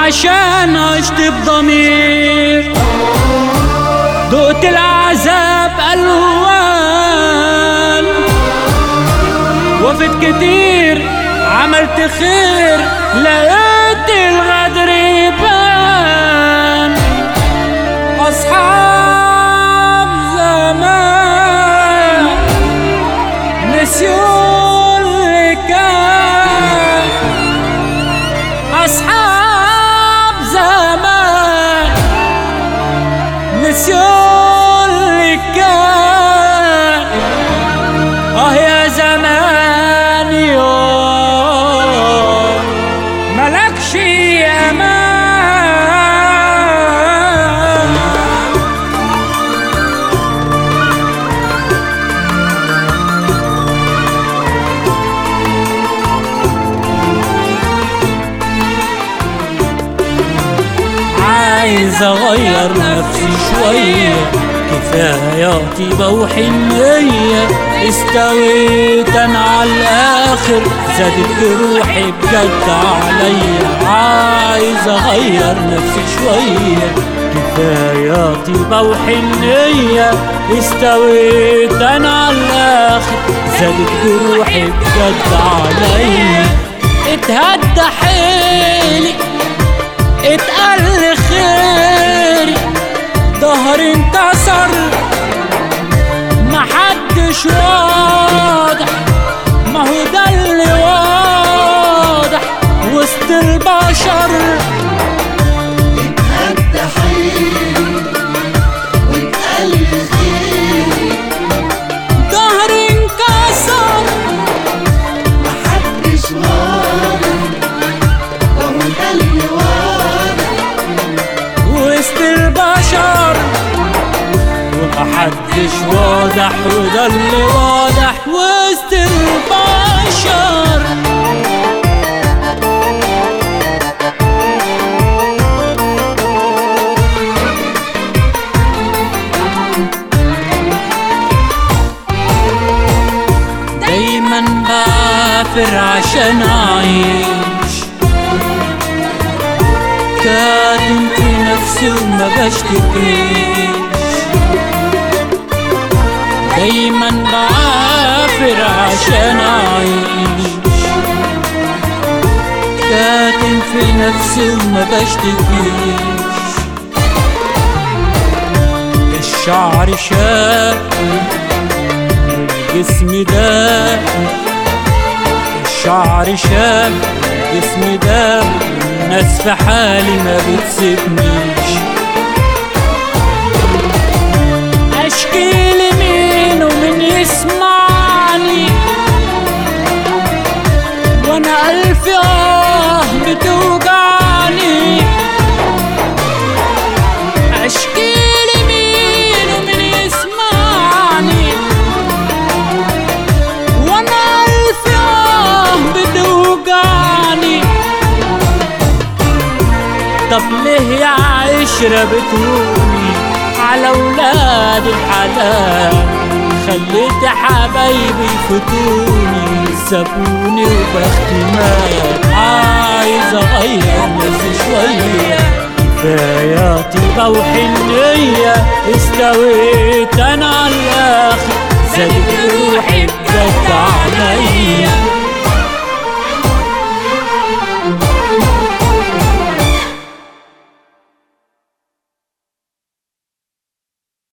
عشان عشت بضمير دقت العذاب ألوان وفت كتير عملت خير لقيت الغدر يبان أصحاب زمان نسيوا اللي كان أصحاب زمان نسيوا اللي كان آه يا زمان يوم ملكش أمان عايز اغير نفسي شوية كفاياتي بوحي النية استويت انا على الاخر زادت جروحي بجد عليا عايز اغير نفسي شوية كفاياتي بوحي النية استويت انا على الاخر زادت جروحي بجد عليا اتهدى حيلي اتقل خيري ظهري انكسر محدش واضح ما هو ده اللي واضح وسط البشر اتهدى حيلي واتقل خيري ظهري انكسر محدش واضح وهو ده اللي واضح وسط البشر ومحدش واضح وده اللي واضح وسط البشر دايما بافر عشان اعيش كاتم في نفسي وما بشتكيش دايما بعافر عشان اعيش كاتم في نفسي وما بشتكيش الشعر شاب الجسم ده الشعر شاب الجسم ده الناس في حالي ما بتسيبنيش اشكي لمين ومن يسمعني وانا الف اه بتوجعني اشكي لمين ومن يسمعني وانا الف اه بتوجعني طب ليه يا عشرة بتقولي على ولاد الحلال خليت حبايبي يفوتوني سابوني وبختي مات عايز اغير نفسي شوية كفاياتي بوحي النية استويت انا على الاخر زادت روحي